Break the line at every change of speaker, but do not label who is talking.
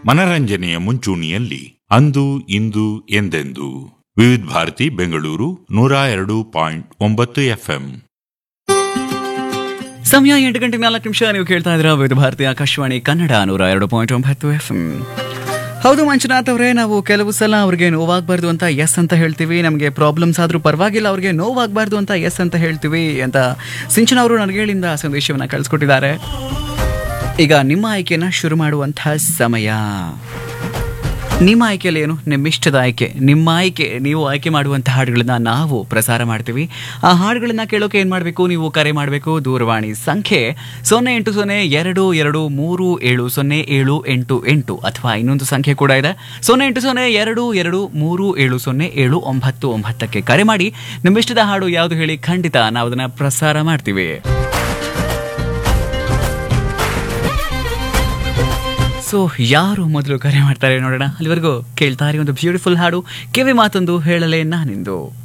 ಮನರಂಜನೆಯ ಮುಂಚೂಣಿಯಲ್ಲಿ ಅಂದು ಇಂದು ಎಂದೆಂದು ವಿವಿಧ ಭಾರತಿ ಬೆಂಗಳೂರು ನೂರ ಎರಡು ಪಾಯಿಂಟ್ ಒಂಬತ್ತು ಎಫ್ಎಂ
ಸಮಯ ಎಂಟು ಗಂಟೆ ನಾಲ್ಕು ನಿಮಿಷ ನೀವು ಕೇಳ್ತಾ ಇದ್ದೀರಾ ವಿವಿಧ ಭಾರತಿ ಆಕಾಶವಾಣಿ ಕನ್ನಡ ನೂರ ಎರಡು ಪಾಯಿಂಟ್ ಒಂಬತ್ತು ಎಫ್ ಹೌದು ಮಂಜುನಾಥ್ ಅವರೇ ನಾವು ಕೆಲವು ಸಲ ಅವ್ರಿಗೆ ನೋವಾಗಬಾರ್ದು ಅಂತ ಎಸ್ ಅಂತ ಹೇಳ್ತೀವಿ ನಮಗೆ ಪ್ರಾಬ್ಲಮ್ಸ್ ಆದರೂ ಪರವಾಗಿಲ್ಲ ಅವ್ರಿಗೆ ನೋವಾಗಬಾರ್ದು ಅಂತ ಎಸ್ ಅಂತ ಹೇಳ್ತೀವಿ ಅಂತ ಸಿಂಚನ ಅವರು ನನಗೇಳಿಂದ ಸಂದೇಶವನ್ನು ಕಳಿಸ್ಕೊಟ್ಟಿದ್ದಾರೆ ಈಗ ನಿಮ್ಮ ಆಯ್ಕೆನ ಶುರು ಮಾಡುವಂತಹ ಸಮಯ ನಿಮ್ಮ ಆಯ್ಕೆಯಲ್ಲಿ ಏನು ನಿಮ್ಮ ಇಷ್ಟದ ಆಯ್ಕೆ ನಿಮ್ಮ ಆಯ್ಕೆ ನೀವು ಆಯ್ಕೆ ಮಾಡುವಂಥ ಹಾಡುಗಳನ್ನ ನಾವು ಪ್ರಸಾರ ಮಾಡ್ತೀವಿ ಆ ಹಾಡುಗಳನ್ನ ಕೇಳೋಕೆ ಏನು ಮಾಡಬೇಕು ನೀವು ಕರೆ ಮಾಡಬೇಕು ದೂರವಾಣಿ ಸಂಖ್ಯೆ ಸೊನ್ನೆ ಎಂಟು ಸೊನ್ನೆ ಎರಡು ಎರಡು ಮೂರು ಏಳು ಸೊನ್ನೆ ಏಳು ಎಂಟು ಎಂಟು ಅಥವಾ ಇನ್ನೊಂದು ಸಂಖ್ಯೆ ಕೂಡ ಇದೆ ಸೊನ್ನೆ ಎಂಟು ಸೊನ್ನೆ ಎರಡು ಎರಡು ಮೂರು ಏಳು ಸೊನ್ನೆ ಏಳು ಒಂಬತ್ತು ಒಂಬತ್ತಕ್ಕೆ ಕರೆ ಮಾಡಿ ನಿಮ್ಮ ಇಷ್ಟದ ಹಾಡು ಯಾವುದು ಹೇಳಿ ಖಂಡಿತ ನಾವು ಅದನ್ನ ಪ್ರಸಾರ ಮಾಡ್ತೀವಿ ಸೊ ಯಾರು ಮೊದಲು ಕರೆ ಮಾಡ್ತಾರೆ ನೋಡೋಣ ಅಲ್ಲಿವರೆಗೂ ಕೇಳ್ತಾರೆ ಒಂದು ಬ್ಯೂಟಿಫುಲ್ ಹಾಡು ಕಿವಿ ಮಾತೊಂದು ಹೇಳಲೇ ನಾನಿಂದು